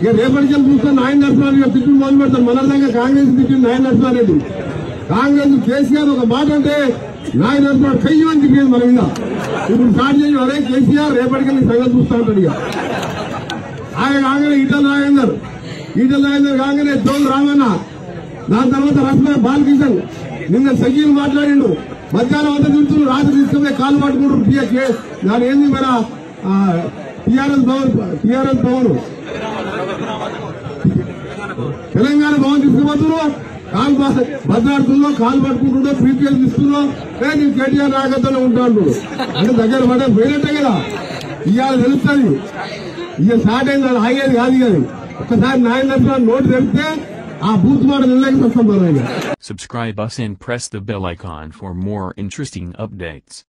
ఇక రేపటికి వెళ్ళి చూస్తే నాయన నరసింహారెడ్డి గారు తిట్టు మొదలు పెడతారు మన దగ్గర కాంగ్రెస్ తిట్టింది నాయన నరసింహారెడ్డి కాంగ్రెస్ కేసీఆర్ ఒక మాట అంటే నాయన నరసింహారెడ్డి కయ్యమని తిరిగేది మన మీద ఇప్పుడు స్టార్ట్ చేసి అరే కేసీఆర్ రేపటికి వెళ్ళి సంగతి చూస్తా ఉంటాడు ఇక ఆయన కాగానే ఈటల రాజేందర్ ఈటల రాజేందర్ కాగానే జోల్ రామన్న దాని తర్వాత రత్న బాలకిషన్ నిన్న సజీవ్ మాట్లాడిండు మధ్యాహ్నం అంతా తింటున్నారు రాత్రి తీసుకుపోయి కాలు పట్టుకుంటారు పిఎస్ఏ దాని ఏంది మన టిఆర్ఎస్ భవన్ టిఆర్ఎస్ భవన్ తెలంగాణ భవన్ తీసుకుపోతున్నారు కాలు భద్రాడుతుందో కాలు పట్టుకుంటుండో పీపీఎల్ తీసుకుందో ఏ నేను కేటీఆర్ రాగతలో ఉంటాను అంటే దగ్గర పడ పోయినట్టే కదా ఇవాళ తెలుస్తుంది ఇక స్టార్ట్ అయింది అది ఆగేది కాదు కానీ ఒక్కసారి నాయన నోటు తెరిస్తే ఆ బూత్ మాట నిర్లక్ష్యం వస్తాం మనం ఇక Subscribe us and press the bell icon for more interesting updates.